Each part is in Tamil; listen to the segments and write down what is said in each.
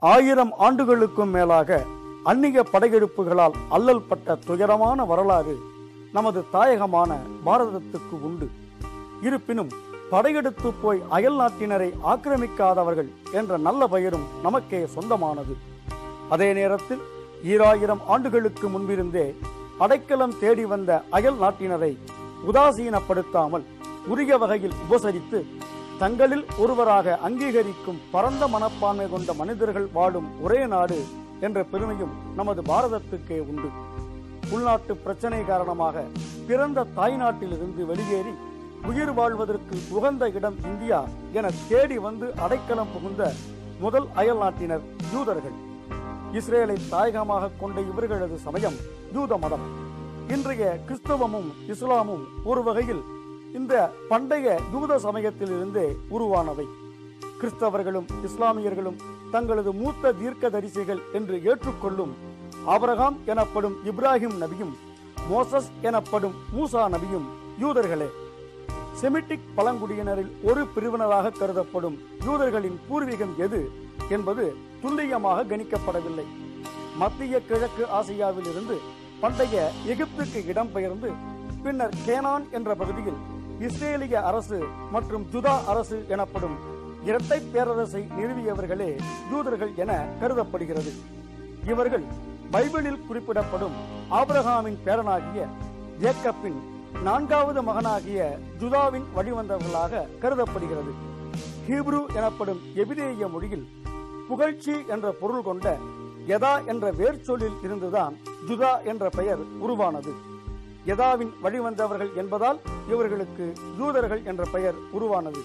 ஆயிரம் ஆண்டுகளுக்கும் மேலாக அந்நிய படையெடுப்புகளால் அல்லல் பட்ட துயரமான வரலாறு நமது தாயகமான பாரதத்துக்கு உண்டு இருப்பினும் படையெடுத்து போய் அயல் நாட்டினரை ஆக்கிரமிக்காதவர்கள் என்ற நல்ல பெயரும் நமக்கே சொந்தமானது அதே நேரத்தில் ஈராயிரம் ஆண்டுகளுக்கு முன்பிருந்தே அடைக்கலம் தேடி வந்த அயல் நாட்டினரை உதாசீனப்படுத்தாமல் உரிய வகையில் உபசரித்து தங்களில் ஒருவராக அங்கீகரிக்கும் பரந்த மனப்பான்மை கொண்ட மனிதர்கள் வாழும் ஒரே நாடு என்ற பெருமையும் நமது பாரதத்துக்கே உண்டு உள்நாட்டு பிரச்சனை காரணமாக பிறந்த தாய்நாட்டிலிருந்து வெளியேறி உயிர் வாழ்வதற்கு உகந்த இடம் இந்தியா என தேடி வந்து அடைக்கலம் புகுந்த முதல் அயல் நாட்டினர் யூதர்கள் இஸ்ரேலை தாயகமாக கொண்ட இவர்களது சமயம் யூத மதம் இன்றைய கிறிஸ்தவமும் இஸ்லாமும் ஒரு வகையில் இந்த பண்டைய யூத சமயத்திலிருந்தே உருவானவை கிறிஸ்தவர்களும் இஸ்லாமியர்களும் தங்களது மூத்த தீர்க்கதரிசிகள் என்று ஏற்றுக்கொள்ளும் ஆபிரகாம் எனப்படும் இப்ராஹிம் நபியும் மோசஸ் எனப்படும் மூசா நபியும் யூதர்களே செமிட்டிக் பழங்குடியினரில் ஒரு பிரிவினராக கருதப்படும் யூதர்களின் பூர்வீகம் எது என்பது துல்லியமாக கணிக்கப்படவில்லை மத்திய கிழக்கு ஆசியாவில் இருந்து பண்டைய எகிப்துக்கு இடம்பெயர்ந்து பின்னர் கேனான் என்ற பகுதியில் இஸ்ரேலிய அரசு மற்றும் ஜுதா அரசு எனப்படும் இரட்டை பேரரசை நிறுவியவர்களே யூதர்கள் என கருதப்படுகிறது இவர்கள் பைபிளில் குறிப்பிடப்படும் ஆபிரகாமின் பேரனாகிய ஜேக்கப்பின் நான்காவது மகனாகிய ஜுதாவின் வழிவந்தவர்களாக கருதப்படுகிறது ஹீப்ரு எனப்படும் எபிரேய மொழியில் புகழ்ச்சி என்ற பொருள் கொண்ட யதா என்ற வேர்ச்சொல்லில் இருந்துதான் ஜுதா என்ற பெயர் உருவானது யதாவின் வழிவந்தவர்கள் என்பதால் இவர்களுக்கு யூதர்கள் என்ற பெயர் உருவானது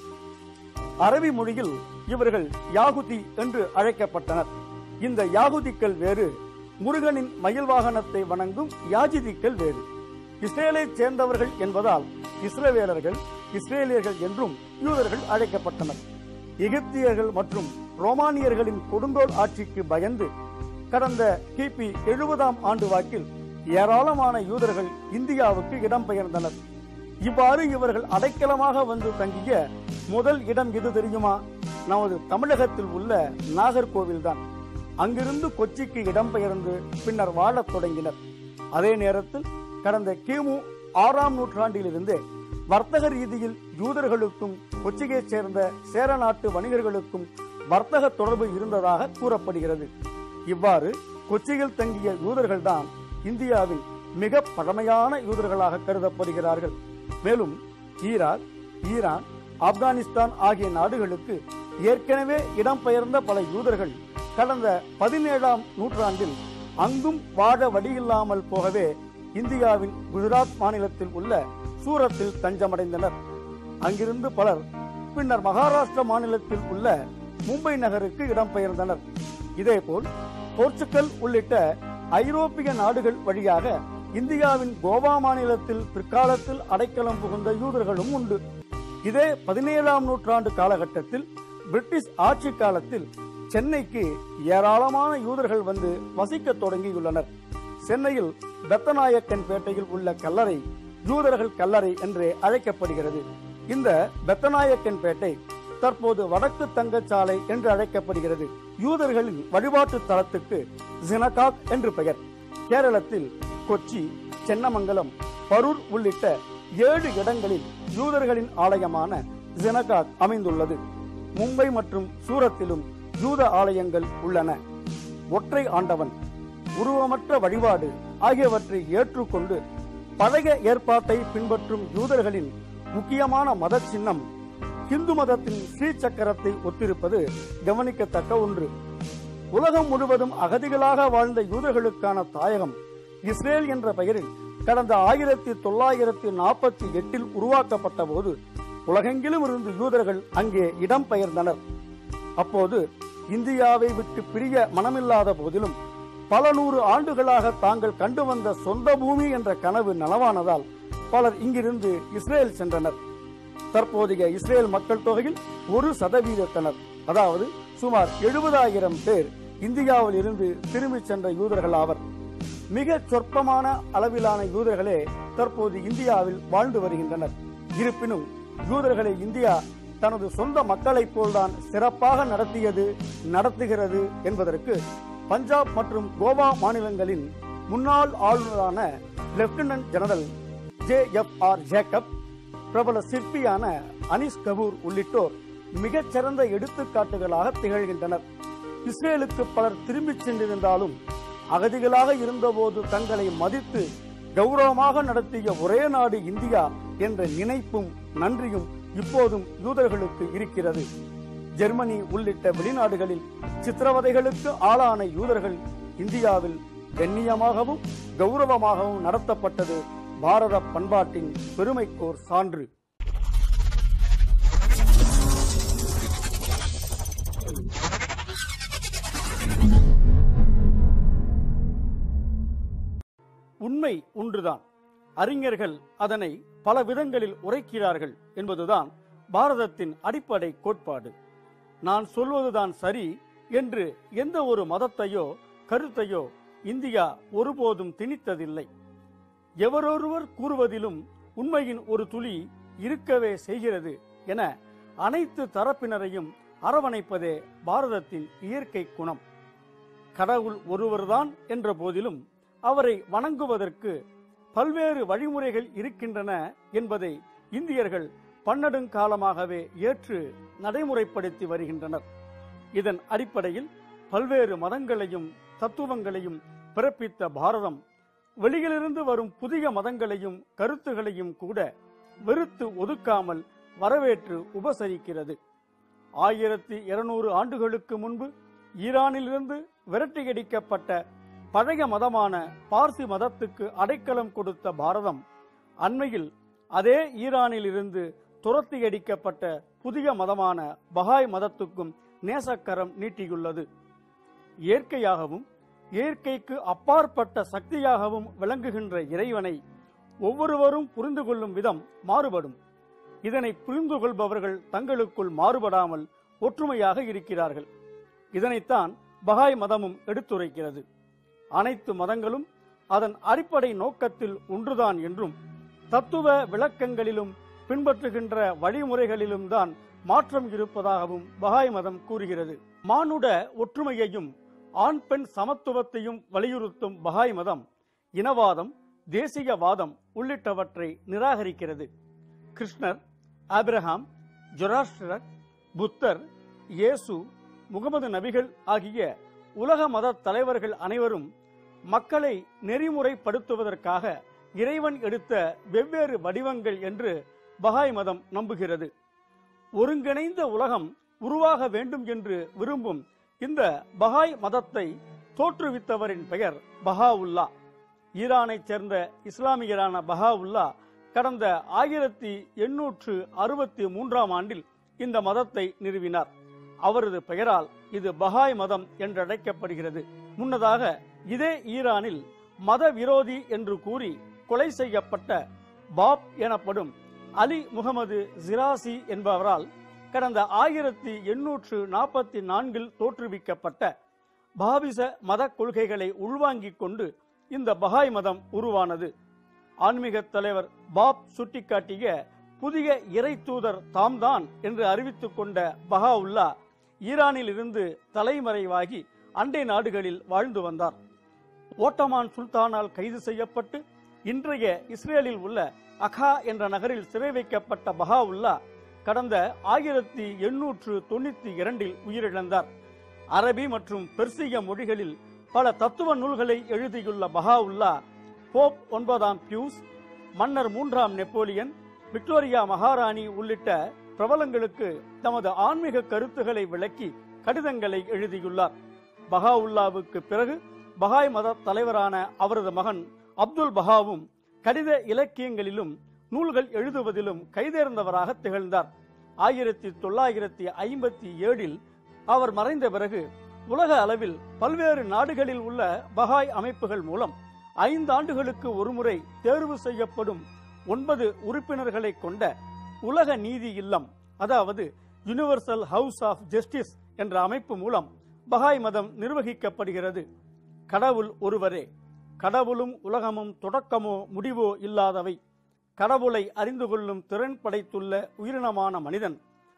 அரபி மொழியில் இவர்கள் யாகுதி என்று அழைக்கப்பட்டனர் இந்த யாகுதிக்கள் வேறு முருகனின் மயில் வாகனத்தை வணங்கும் யாஜிதிக்கள் வேறு இஸ்ரேலைச் சேர்ந்தவர்கள் என்பதால் இஸ்ரவேலர்கள் இஸ்ரேலியர்கள் என்றும் யூதர்கள் அழைக்கப்பட்டனர் எகிப்தியர்கள் மற்றும் ரோமானியர்களின் கொடுங்கோல் ஆட்சிக்கு பயந்து கடந்த கிபி எழுபதாம் ஆண்டு வாக்கில் ஏராளமான யூதர்கள் இந்தியாவுக்கு இடம்பெயர்ந்தனர் இவ்வாறு இவர்கள் அடைக்கலமாக வந்து தங்கிய முதல் இடம் எது தெரியுமா நமது தமிழகத்தில் உள்ள நாகர்கோவில்தான் அங்கிருந்து கொச்சிக்கு இடம்பெயர்ந்து பின்னர் வாழத் தொடங்கினர் அதே நேரத்தில் கடந்த கிமு ஆறாம் நூற்றாண்டிலிருந்து வர்த்தக ரீதியில் யூதர்களுக்கும் கொச்சியைச் சேர்ந்த சேர நாட்டு வணிகர்களுக்கும் வர்த்தக தொடர்பு இருந்ததாக கூறப்படுகிறது இவ்வாறு கொச்சியில் தங்கிய யூதர்கள்தான் இந்தியாவில் மிக பழமையான யூதர்களாக கருதப்படுகிறார்கள் மேலும் ஈராக் ஈரான் ஆப்கானிஸ்தான் ஆகிய நாடுகளுக்கு ஏற்கனவே இடம்பெயர்ந்த பல யூதர்கள் கடந்த பதினேழாம் நூற்றாண்டில் அங்கும் வாழ வழியில்லாமல் போகவே இந்தியாவின் குஜராத் மாநிலத்தில் உள்ள சூரத்தில் தஞ்சமடைந்தனர் அங்கிருந்து பலர் பின்னர் மகாராஷ்டிர மாநிலத்தில் உள்ள மும்பை நகருக்கு இடம்பெயர்ந்தனர் இதேபோல் போர்ச்சுகல் உள்ளிட்ட ஐரோப்பிய நாடுகள் வழியாக இந்தியாவின் கோவா மாநிலத்தில் பிற்காலத்தில் அடைக்கலம் புகுந்த யூதர்களும் உண்டு இதே பதினேழாம் நூற்றாண்டு காலகட்டத்தில் பிரிட்டிஷ் ஆட்சி காலத்தில் சென்னைக்கு ஏராளமான யூதர்கள் வந்து வசிக்க தொடங்கியுள்ளனர் சென்னையில் பெத்தநாயக்கன் பேட்டையில் உள்ள கல்லறை யூதர்கள் கல்லறை என்று அழைக்கப்படுகிறது இந்த பெத்தநாயக்கன் பேட்டை தற்போது வடக்கு தங்கச்சாலை என்று அழைக்கப்படுகிறது யூதர்களின் வழிபாட்டு தலத்துக்கு ஜினகாக் என்று பெயர் கேரளத்தில் கொச்சி சென்னமங்கலம் பரூர் உள்ளிட்ட ஏழு இடங்களில் யூதர்களின் ஆலயமான ஜினகாக் அமைந்துள்ளது மும்பை மற்றும் சூரத்திலும் யூத ஆலயங்கள் உள்ளன ஒற்றை ஆண்டவன் உருவமற்ற வழிபாடு ஆகியவற்றை ஏற்றுக்கொண்டு பழைய ஏற்பாட்டை பின்பற்றும் யூதர்களின் முக்கியமான மத சின்னம் இந்து மதத்தின் ஸ்ரீ சக்கரத்தை ஒத்திருப்பது கவனிக்கத்தக்க ஒன்று உலகம் முழுவதும் அகதிகளாக வாழ்ந்த யூதர்களுக்கான தாயகம் இஸ்ரேல் என்ற பெயரில் கடந்த ஆயிரத்தி தொள்ளாயிரத்தி நாற்பத்தி எட்டில் உருவாக்கப்பட்ட போது உலகெங்கிலும் இருந்து யூதர்கள் அங்கே இடம்பெயர்ந்தனர் அப்போது இந்தியாவை விட்டு பிரிய மனமில்லாத போதிலும் பல நூறு ஆண்டுகளாக தாங்கள் கண்டு வந்த சொந்த பூமி என்ற கனவு நனவானதால் பலர் இங்கிருந்து இஸ்ரேல் சென்றனர் தற்போதைய இஸ்ரேல் மக்கள் தொகையில் ஒரு சதவீதத்தினர் அதாவது சுமார் எழுபதாயிரம் பேர் இந்தியாவில் இருந்து திரும்பிச் சென்ற யூதர்கள் ஆவர் மிக சொற்பமான அளவிலான யூதர்களே தற்போது இந்தியாவில் வாழ்ந்து வருகின்றனர் இருப்பினும் யூதர்களை இந்தியா தனது சொந்த மக்களைப் போல்தான் சிறப்பாக நடத்தியது நடத்துகிறது என்பதற்கு பஞ்சாப் மற்றும் கோவா மாநிலங்களின் முன்னாள் ஆளுநரான lieutenant general J F R Jacob பிரபல சிற்பியான அனிஸ் கபூர் உள்ளிட்டோர் மிகச்சிறந்த எடுத்துக்காட்டுகளாக திகழ்கின்றனர் இஸ்ரேலுக்கு பலர் திரும்பிச் சென்றிருந்தாலும் அகதிகளாக இருந்தபோது தங்களை மதித்து கௌரவமாக நடத்திய ஒரே நாடு இந்தியா என்ற நினைப்பும் நன்றியும் இப்போதும் யூதர்களுக்கு இருக்கிறது ஜெர்மனி உள்ளிட்ட வெளிநாடுகளில் சித்திரவதைகளுக்கு ஆளான யூதர்கள் இந்தியாவில் கண்ணியமாகவும் கௌரவமாகவும் நடத்தப்பட்டது பாரத பண்பாட்டின் பெருமைக்கோர் சான்று உண்மை ஒன்றுதான் அறிஞர்கள் அதனை பல விதங்களில் உரைக்கிறார்கள் என்பதுதான் பாரதத்தின் அடிப்படை கோட்பாடு நான் சொல்வதுதான் சரி என்று எந்த ஒரு மதத்தையோ கருத்தையோ இந்தியா ஒருபோதும் திணித்ததில்லை எவரொருவர் கூறுவதிலும் உண்மையின் ஒரு துளி இருக்கவே செய்கிறது என அனைத்து தரப்பினரையும் அரவணைப்பதே பாரதத்தின் இயற்கை குணம் கடவுள் ஒருவர்தான் என்ற போதிலும் அவரை வணங்குவதற்கு பல்வேறு வழிமுறைகள் இருக்கின்றன என்பதை இந்தியர்கள் பன்னெடுங்காலமாகவே ஏற்று நடைமுறைப்படுத்தி வருகின்றனர் இதன் அடிப்படையில் பல்வேறு மதங்களையும் தத்துவங்களையும் பிறப்பித்த பாரதம் வெளியிலிருந்து வரும் புதிய மதங்களையும் கருத்துகளையும் கூட வெறுத்து ஒதுக்காமல் வரவேற்று உபசரிக்கிறது ஆயிரத்தி இருநூறு ஆண்டுகளுக்கு முன்பு ஈரானிலிருந்து விரட்டியடிக்கப்பட்ட பழைய மதமான பார்சி மதத்துக்கு அடைக்கலம் கொடுத்த பாரதம் அண்மையில் அதே ஈரானில் இருந்து துரத்தியடிக்கப்பட்ட புதிய மதமான பகாய் மதத்துக்கும் நேசக்கரம் நீட்டியுள்ளது இயற்கையாகவும் இயற்கைக்கு அப்பாற்பட்ட சக்தியாகவும் விளங்குகின்ற இறைவனை ஒவ்வொருவரும் புரிந்து கொள்ளும் விதம் மாறுபடும் இதனை புரிந்து கொள்பவர்கள் தங்களுக்குள் மாறுபடாமல் ஒற்றுமையாக இருக்கிறார்கள் இதனைத்தான் பகாய் மதமும் எடுத்துரைக்கிறது அனைத்து மதங்களும் அதன் அடிப்படை நோக்கத்தில் ஒன்றுதான் என்றும் தத்துவ விளக்கங்களிலும் பின்பற்றுகின்ற வழிமுறைகளிலும் தான் மாற்றம் இருப்பதாகவும் பகாய் மதம் கூறுகிறது மானுட ஒற்றுமையையும் ஆண் பெண் சமத்துவத்தையும் வலியுறுத்தும் பகாய் மதம் இனவாதம் தேசியவாதம் உள்ளிட்டவற்றை நிராகரிக்கிறது கிருஷ்ணர் ஆபிரகாம் ஜொராஸ்டர் புத்தர் இயேசு முகமது நபிகள் ஆகிய உலக மத தலைவர்கள் அனைவரும் மக்களை நெறிமுறைப்படுத்துவதற்காக இறைவன் எடுத்த வெவ்வேறு வடிவங்கள் என்று பகாய் மதம் நம்புகிறது ஒருங்கிணைந்த உலகம் உருவாக வேண்டும் என்று விரும்பும் இந்த பகாய் மதத்தை தோற்றுவித்தவரின் பெயர் பஹாவுல்லா ஈரானைச் சேர்ந்த இஸ்லாமியரான பஹாவுல்லா கடந்த ஆயிரத்தி எண்ணூற்று அறுபத்தி மூன்றாம் ஆண்டில் இந்த மதத்தை நிறுவினார் அவரது பெயரால் இது பஹாய் மதம் என்றழைக்கப்படுகிறது முன்னதாக இதே ஈரானில் மத விரோதி என்று கூறி கொலை செய்யப்பட்ட பாப் எனப்படும் அலி முகமது ஜிராசி என்பவரால் கடந்த ஆயிரத்தி எண்ணூற்று நாற்பத்தி நான்கில் தோற்றுவிக்கப்பட்ட பாபிச மத கொள்கைகளை உள்வாங்கிக் கொண்டு இந்த பஹாய் மதம் உருவானது ஆன்மீக தலைவர் பாப் சுட்டிக்காட்டிய புதிய இறை தூதர் தாம்தான் என்று அறிவித்துக் கொண்ட பஹாவுல்லா ஈரானில் இருந்து தலைமறைவாகி அண்டை நாடுகளில் வாழ்ந்து வந்தார் ஓட்டமான் சுல்தானால் கைது செய்யப்பட்டு இன்றைய இஸ்ரேலில் உள்ள அகா என்ற நகரில் சிறை வைக்கப்பட்ட பஹாவுல்லா கடந்த ஆயிரத்தி எண்ணூற்று தொண்ணூத்தி இரண்டில் உயிரிழந்தார் அரபி மற்றும் பெர்சிய மொழிகளில் பல தத்துவ நூல்களை எழுதியுள்ள பஹாவுல்லா போப் ஒன்பதாம் பியூஸ் மன்னர் மூன்றாம் நெப்போலியன் விக்டோரியா மகாராணி உள்ளிட்ட பிரபலங்களுக்கு தமது ஆன்மீக கருத்துக்களை விளக்கி கடிதங்களை எழுதியுள்ளார் பஹாவுல்லாவுக்கு பிறகு பஹாய் மத தலைவரான அவரது மகன் அப்துல் பஹாவும் கடித இலக்கியங்களிலும் நூல்கள் எழுதுவதிலும் கைதேர்ந்தவராக திகழ்ந்தார் ஆயிரத்தி தொள்ளாயிரத்தி ஐம்பத்தி ஏழில் அவர் மறைந்த பிறகு உலக அளவில் பல்வேறு நாடுகளில் உள்ள பஹாய் அமைப்புகள் மூலம் ஐந்து ஆண்டுகளுக்கு ஒருமுறை தேர்வு செய்யப்படும் ஒன்பது உறுப்பினர்களை கொண்ட உலக நீதி இல்லம் அதாவது யுனிவர்சல் ஹவுஸ் ஆஃப் ஜஸ்டிஸ் என்ற அமைப்பு மூலம் பஹாய் மதம் நிர்வகிக்கப்படுகிறது கடவுள் ஒருவரே கடவுளும் உலகமும் தொடக்கமோ முடிவோ இல்லாதவை கடவுளை அறிந்து கொள்ளும் திறன் படைத்துள்ள உயிரினமான மனிதன்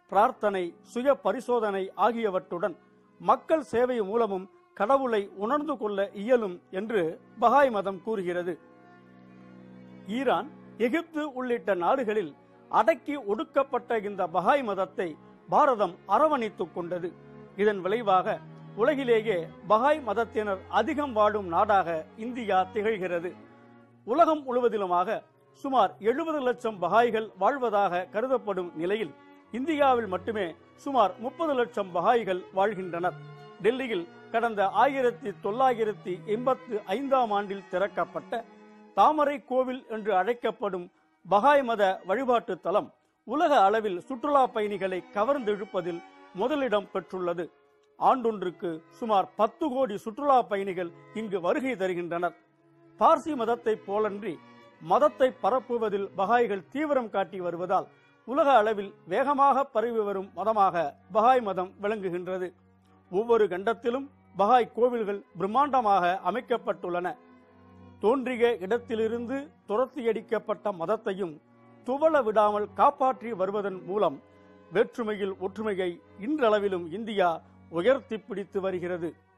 பிரார்த்தனை சுய பரிசோதனை ஆகியவற்றுடன் மக்கள் சேவை மூலமும் கடவுளை உணர்ந்து கொள்ள இயலும் என்று பஹாய் மதம் கூறுகிறது ஈரான் எகிப்து உள்ளிட்ட நாடுகளில் அடக்கி ஒடுக்கப்பட்ட இந்த பஹாய் மதத்தை பாரதம் அரவணைத்துக் கொண்டது இதன் விளைவாக உலகிலேயே பஹாய் மதத்தினர் அதிகம் வாழும் நாடாக இந்தியா திகழ்கிறது உலகம் முழுவதிலுமாக சுமார் எழுபது லட்சம் பஹாய்கள் வாழ்வதாக கருதப்படும் நிலையில் இந்தியாவில் மட்டுமே சுமார் முப்பது லட்சம் பஹாய்கள் வாழ்கின்றனர் டெல்லியில் கடந்த ஆயிரத்தி தொள்ளாயிரத்தி எண்பத்தி ஐந்தாம் ஆண்டில் திறக்கப்பட்ட தாமரை கோவில் என்று அழைக்கப்படும் பஹாய் மத வழிபாட்டு தலம் உலக அளவில் சுற்றுலா பயணிகளை கவர்ந்தெழுப்பதில் முதலிடம் பெற்றுள்ளது ஆண்டொன்றுக்கு சுமார் பத்து கோடி சுற்றுலா பயணிகள் இங்கு வருகை தருகின்றனர் பார்சி மதத்தை போலன்றி மதத்தை பரப்புவதில் பகாய்கள் தீவிரம் காட்டி வருவதால் உலக அளவில் வேகமாக பரவி வரும் மதமாக பகாய் மதம் விளங்குகின்றது ஒவ்வொரு கண்டத்திலும் பகாய் கோவில்கள் பிரம்மாண்டமாக அமைக்கப்பட்டுள்ளன தோன்றிய இடத்திலிருந்து துரத்தியடிக்கப்பட்ட மதத்தையும் துவள விடாமல் காப்பாற்றி வருவதன் மூலம் வேற்றுமையில் ஒற்றுமையை இன்றளவிலும் இந்தியா உயர்த்தி பிடித்து வருகிறது